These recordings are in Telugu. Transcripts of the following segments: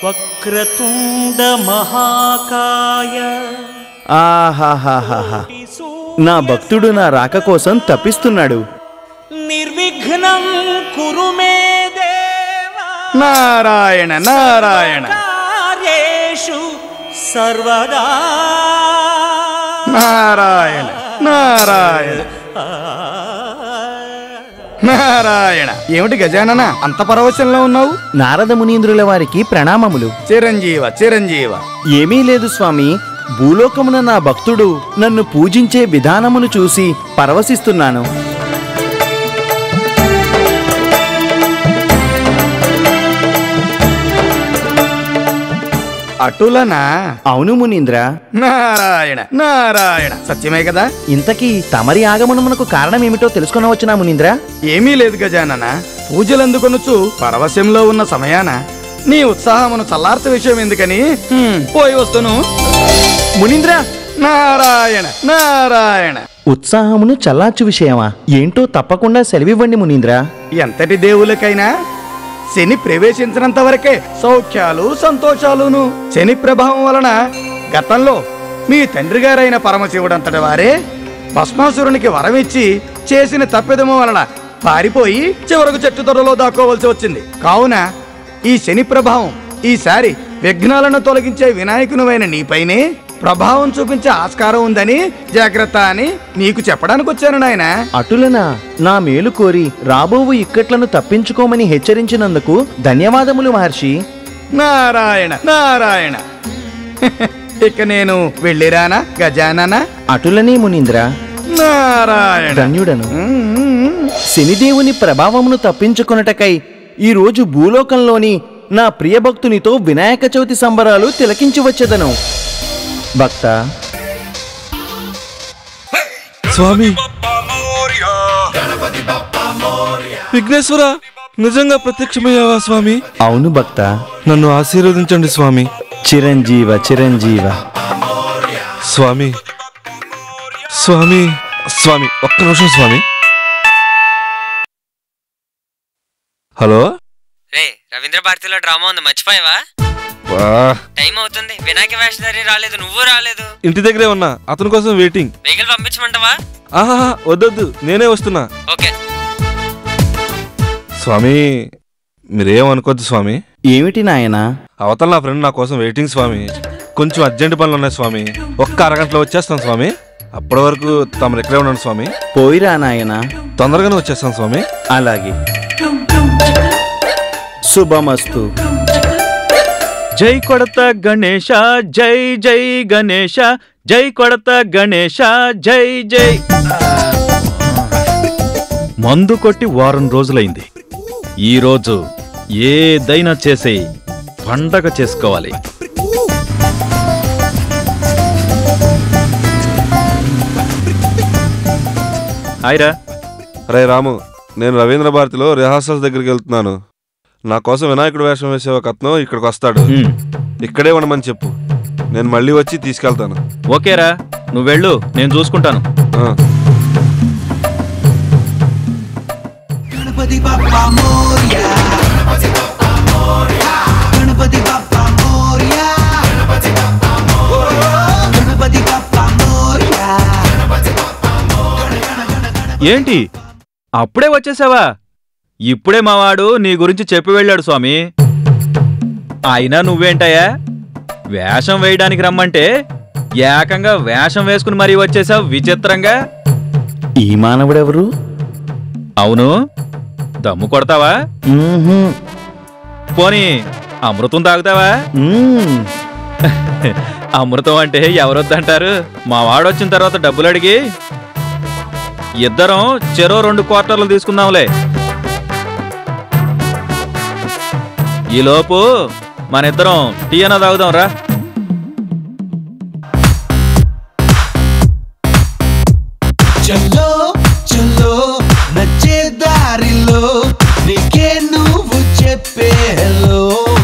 వక్రతుండ మహాకాయ ఆహాహాహాహా నా భక్తుడు నా రాక కోసం తప్పిస్తున్నాడు నిర్విఘ్నం కురు మే దేవా నారాయణ నారాయణ కార్యేషు సర్వదా నారాయణ నారాయణ నారాయణ ఏమిటి గజానన అంత పరవశంలో ఉన్నావు నారద మునీంద్రుల వారికి ప్రణామములు చిరంజీవ చిరంజీవ ఏమీ లేదు స్వామి భూలోకమున నా భక్తుడు నన్ను పూజించే విధానమును చూసి పరవశిస్తున్నాను అటులనా అవును మునీంద్ర నారాయణ నారాయణ సత్యమే కదా ఇంతకీ తమరి ఆగమనమునకు కారణమేమిటో తెలుసుకొనవచ్చునా మునీంద్ర ఏమీ లేదు గజానన పూజలందుకొనుచు పరవశంలో ఉన్న సమయాన నీ ఉత్సాహమును చల్లార్చ విషయం ఎందుకని హ్మ్, పోయి వస్తును మునీంద్ర నారాయణ నారాయణ ఉత్సాహమును చల్లార్చు విషయమా ఏంటో తప్పకుండా సెలవివ్వండి మునీంద్ర ఎంతటి దేవులకైనా శని ప్రవేశించినంత వరకే సౌఖ్యాలు సంతోషాలును శని ప్రభావం వలన గతంలో మీ తండ్రి గారైన పరమశివుడంతటి వారే భస్మాసురునికి వరమిచ్చి చేసిన తప్పిదము వలన పారిపోయి చివరకు చెట్టు తొరలో దాక్కోవలసి వచ్చింది కావున ఈ శని ప్రభావం ఈసారి విఘ్నాలను తొలగించే వినాయకునివైన నీపైనే ప్రభావం చూపించే ఆస్కారం ఉందని జాగ్రత్త అని నీకు చెప్పడానికి వచ్చాను నాయనా అటులనా నా మేలు కోరి రాబోవు ఇక్కట్లను తప్పించుకోమని హెచ్చరించినందుకు ధన్యవాదములు మహర్షి నారాయణ నారాయణ ఇక నేను వెళ్ళిరానా గజానన అటులనే మునీంద్ర నారాయణ ధన్యుడను మ్మ్. శనిదేవుని ప్రభావమును తప్పించుకొనుటకై ఈ రోజు భూలోకంలోని నా ప్రియభక్తునితో వినాయక చవితి సంబరాలు తిలకించి వచ్చేదను భక్త స్వామి విఘ్నేశ్వర నిజంగా ప్రత్యక్షమయ్యావా స్వామి అవును భక్త నన్ను ఆశీర్వదించండి స్వామి చిరంజీవ చిరంజీవ స్వామి స్వామి స్వామి ఒక్క నిమిషం స్వామి హలో రే రవీంద్ర భారతిలో డ్రామా ఉంది మర్చిపోయావా వా, టైం అవుతుంది వినాయక వేషధారి రాలేదు నువ్వు రాలేదు ఇంటి దగ్గరే ఉన్నా అతని కోసం వెయిటింగ్ వెహికల్ పంపించమంటావా ఆహా వద్దొద్దు నేనే వస్తున్నా ఓకే స్వామి మీరేం అనుకోద్దు స్వామి ఏమిటి నాయనా అవతల నా ఫ్రెండ్ నా కోసం వెయిటింగ్ స్వామి కొంచెం అర్జెంట్ పనులు ఉన్నాయి స్వామి ఒక్క అరగంటలో వచ్చేస్తాను స్వామి అప్పటి వరకు తమరు ఇక్కడే ఉండండి స్వామి పోయిరా నాయనా తొందరగానే వచ్చేస్తాను స్వామి అలాగే శుభమస్తు జై కొడత గణేశ జై జై గణేశ జై కొడత గణేశ జై జై మందు కొట్టి వారం రోజులైంది ఈరోజు ఏదైనా చేసి పండగ చేసుకోవాలి హాయ్రా రే రాము నేను రవీంద్ర భారతిలో రిహార్సల్స్ దగ్గరికి వెళ్తున్నాను నా కోసం వినాయకుడు వేషం వేసే ఒక అతను ఇక్కడికి వస్తాడు ఉమ్, ఇక్కడే ఉండమని చెప్పు నేను మళ్ళీ వచ్చి తీసుకెళ్తాను ఓకేరా నువ్వు వెళ్ళు నేను చూసుకుంటాను ఆ. गणपति बाप्पा मोरया गणपति बाप्पा मोरया गणपति बाप्पा मोरया गणपति बाप्पा मोरया गणपति बाप्पा मोरया ఏంటి అప్పుడే వచ్చేసావా ఇప్పుడే మావాడు నీ గురించి చెప్పి వెళ్ళాడు స్వామి అయినా నువ్వేంటయ్యా వేషం వేయడానికి రమ్మంటే ఏకంగా వేషం వేసుకుని మరీ వచ్చేసావు విచిత్రంగా ఈ మానవుడెవరు అవును దమ్ము కొడతావా మ్మ్హ్మ్. పోనీ అమృతం తాగుతావా మ్మ్. అమృతం అంటే ఎవరొద్దంటారు మా వాడు వచ్చిన తర్వాత డబ్బులు అడిగి ఇద్దరం చెరో రెండు క్వార్టర్లు తీసుకుందాంలే ఈలోపు మన ఇద్దరం టీ అన్న తాగుదాం రా చల్లో చల్లో నచ్చే దారిలో నీకే నువ్వు చెప్పే హలో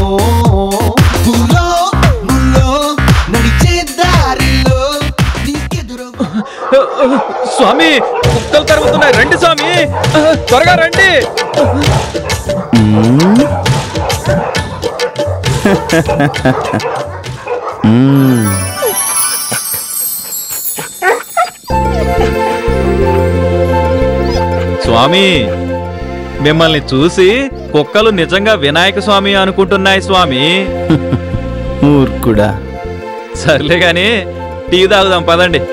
పూలో ముల్లో నడిచే దారిలో నీకెదురు స్వామి కుక్కలు తరుగుతున్నాయి రండి స్వామి త్వరగా రండి మ్మ్. మ్మ్. స్వామి మిమ్మల్ని చూసి కుక్కలు నిజంగా వినాయక స్వామి అనుకుంటున్నాయి స్వామి మూర్ఖుడా సర్లే గాని టీ తాగుదాం పదండి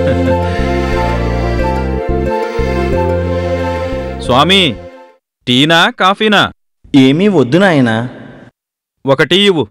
స్వామి టీనా కాఫీనా ఏమీ వద్దు నాయనా ఒక టీ ఇవ్వు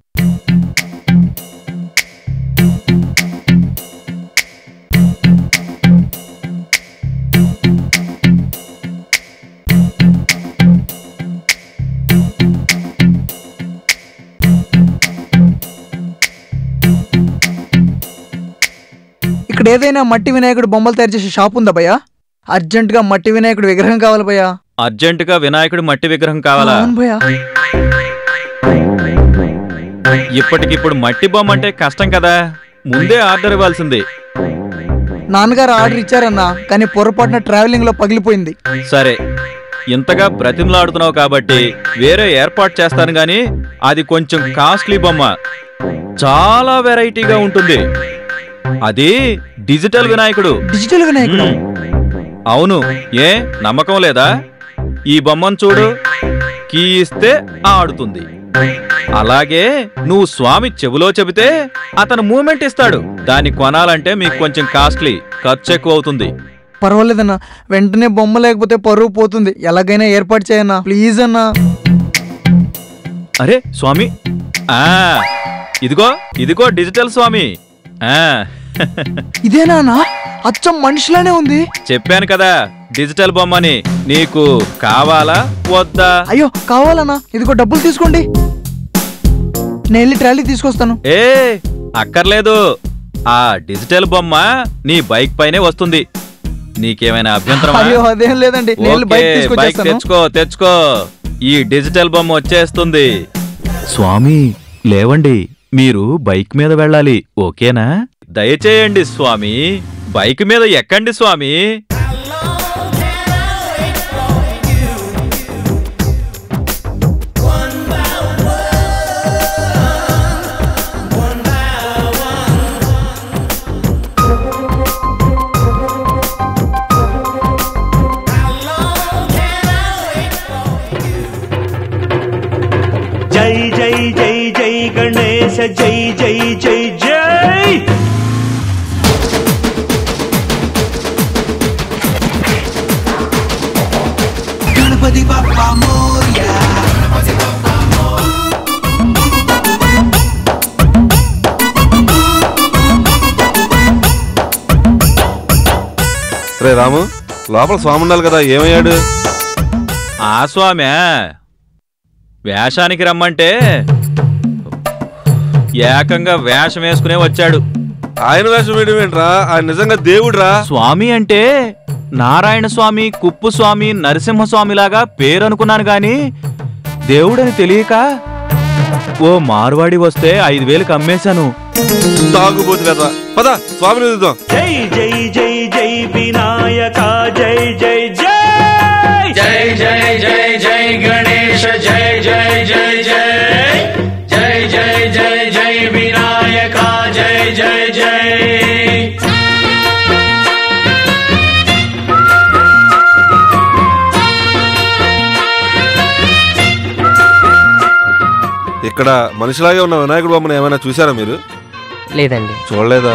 ఇక్కడ ఏదైనా మట్టి వినాయకుడు బొమ్మలు తయారు చేసే షాప్ ఉందా భయ్యా అర్జెంటుగా మట్టి వినాయకుడు విగ్రహం కావాలి భయ్యా అర్జెంటుగా వినాయకుడి మట్టి విగ్రహం కావాలా అవును భయ్యా ఇప్పటికిప్పుడు మట్టి బొమ్మ అంటే కష్టం కదా ముందే ఆర్డర్ ఇవ్వాల్సింది నాన్నగారు ఆర్డర్ ఇచ్చారన్నా కానీ పొరపాటున ట్రావెలింగ్ లో పగిలిపోయింది సరే ఇంతగా బ్రతిమలాడుతున్నావు కాబట్టి వేరే ఏర్పాటు చేస్తాను గాని అది కొంచెం కాస్ట్లీ బొమ్మ చాలా వెరైటీగా ఉంటుంది అది డిజిటల్ వినాయకుడు డిజిటల్ వినాయకుడు మ్మ్. అవును ఏ నమ్మకం లేదా ఈ బొమ్మను చూడు కీ ఇస్తే ఆడుతుంది అలాగే నువ్వు స్వామి చెవిలో చెబితే అతను మూమెంట్ ఇస్తాడు దాన్ని కొనాలంటే మీకు కొంచెం కాస్ట్లీ ఖర్చు ఎక్కువ అవుతుంది పర్వాలేదన్నా వెంటనే బొమ్మ లేకపోతే పరువు పోతుంది ఎలాగైనా ఏర్పాటు చేయన్నా ప్లీజ్ అన్నా అరే స్వామి ఆ ఇదిగో ఇదిగో డిజిటల్ స్వామి ఆ ఇదేనా అన్నా? అచ్చం మనిషిలానే ఉంది చెప్పాను కదా డిజిటల్ బొమ్మని నీకు కావాలా వద్దా అయ్యో కావాలన్నా ఇదిగో డబ్బులు తీసుకోండి నేను వెళ్ళి ట్రాలీ తీసుకొస్తాను ఏ అక్కర్లేదు ఆ డిజిటల్ బొమ్మ నీ బైక్ పైనే వస్తుంది నీకేమైనా అభ్యంతరమా అయ్యో అదేం లేదండి నేను వెళ్ళి ఓకే, బైక్ బైక్ తీసుకొచ్చేస్తాను తెచ్చుకో తెచ్చుకో ఈ డిజిటల్ బొమ్మ వచ్చేస్తుంది స్వామి లేవండి మీరు బైక్ మీద వెళ్ళాలి ఓకేనా దయచేయండి స్వామి బైక్ మీద ఎక్కండి స్వామి జై జై జై జై గణేశ జై జై జై జై గణపతి బప్ప మోరియా రే రాము లోపల స్వామి ఉండాలి కదా ఏమయ్యాడు ఆ స్వామి వేషానికి రమ్మంటే ఏకంగా వేషం వేసుకునే వచ్చాడు ఆయన వేషం వేయడం ఏంట్రా ఆయన నిజంగా దేవుడురా స్వామి అంటే నారాయణ స్వామి కుప్పు స్వామి నరసింహస్వామి లాగా పేరు అనుకున్నాను గాని దేవుడని తెలియక ఓ మార్వాడి వస్తే ఐదు వేలకు అమ్మేశాను తాగుబోతు కదా పద స్వామిని చూద్దాం జై జై జై జై వినాయక జై జై జై జై జై జై జై గణేశ జై జై జై జై జై జై జై జై వినాయక జై జై జై ఇక్కడ మనిషిలాగే ఉన్న వినాయకుడు బొమ్మను ఏమైనా చూసారా మీరు లేదండి చూడలేదా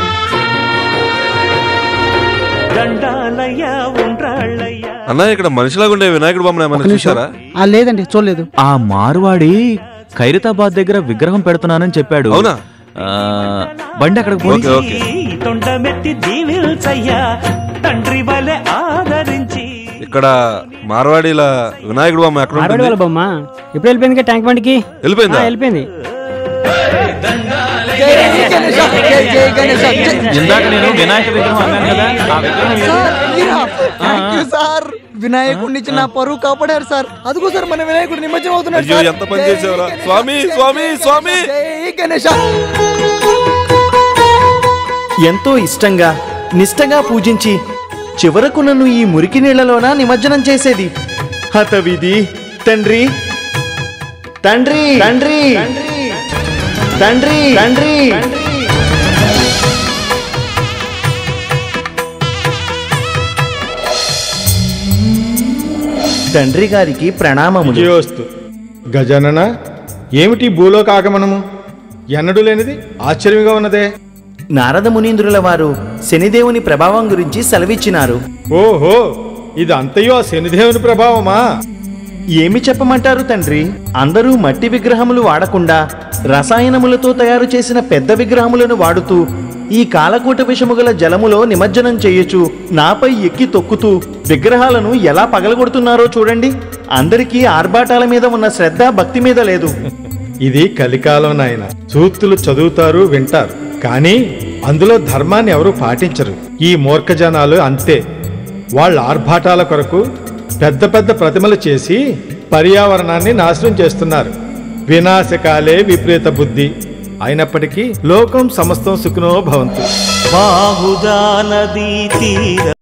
దండాలయ్య ఉండ్రాళ్ళయ్య అన్న ఇక్కడ మనిషిలాగా ఉండే వినాయకుడు బొమ్మను ఏమైనా చూసారా లేదండి చూడలేదు ఆ మార్వాడి ఖైరతాబాద్ దగ్గర విగ్రహం పెడుతున్నానని చెప్పాడు అవునా ఆ, బండి అక్కడికి పోయి ఓకే ఓకే తొండమెత్తి దీవిల్చయ్యా తండ్రి వలె ఆదరించి ఇక్కడ మార్వాడీల వినాయకుడు బొమ్మ ఎక్కడ ఆరవాడి ఉంటుంది వాళ్ళ బొమ్మ ఎప్పుడు వెళ్ళిపోయింది ట్యాంక్ బండికి వెళ్ళిపోయిందా ఆ, వెళ్ళిపోయింది ఇందాక నేను వినాయక విగ్రహం అన్నాను కదా ఆ విగ్రహం ఏది? సార్ వినాయకుడిని ఇచ్చి నా పరువు కాపాడారు సార్ అదిగో సార్ మన వినాయకుడు నిమజ్జనం అవుతున్నాడు అయ్యో, సార్. ఎంత పని జై చేశావురా. గణేశ, స్వామి, జై స్వామి, గణేశ, స్వామి. జై గణేశ ఎంతో ఇష్టంగా నిష్టగా పూజించి చివరకు నన్ను ఈ మురికి నీళ్లలోన నిమజ్జనం చేసేది హతవిధి తండ్రి తండ్రి తండ్రి తండ్రి తండ్రి తండ్రి గారికి ప్రణామములు విజయోస్తు గజానన ఏమిటి భూలోక ఆగమనము ఎన్నడూ లేనిది ఆశ్చర్యంగా ఉన్నదే నారద మునీంద్రుల వారు శనిదేవుని ప్రభావం గురించి సెలవిచ్చినారు ఓహో ఇది అంతయో ఆ శనిదేవుని ప్రభావమా ఏమి చెప్పమంటారు తండ్రి అందరూ మట్టి విగ్రహములు వాడకుండా రసాయనములతో తయారు చేసిన పెద్ద విగ్రహములను వాడుతూ ఈ కాలకూట విషము గల జలములో నిమజ్జనం చేయొచ్చు నాపై ఎక్కి తొక్కుతూ విగ్రహాలను ఎలా పగలగొడుతున్నారో చూడండి అందరికీ ఆర్భాటాల మీద ఉన్న శ్రద్ధ భక్తి మీద లేదు ఇది కలికాలం నాయన సూక్తులు చదువుతారు వింటారు కానీ అందులో ధర్మాన్ని ఎవరు పాటించరు ఈ మూర్ఖ జనాలు అంతే వాళ్ళ ఆర్భాటాల కొరకు పెద్ద పెద్ద ప్రతిమలు చేసి పర్యావరణాన్ని నాశనం చేస్తున్నారు వినాశకాలే విపరీత బుద్ధి అయినప్పటికీ లోకం సమస్తం సుఖనో భవంతు బాహుదా నదీ తీర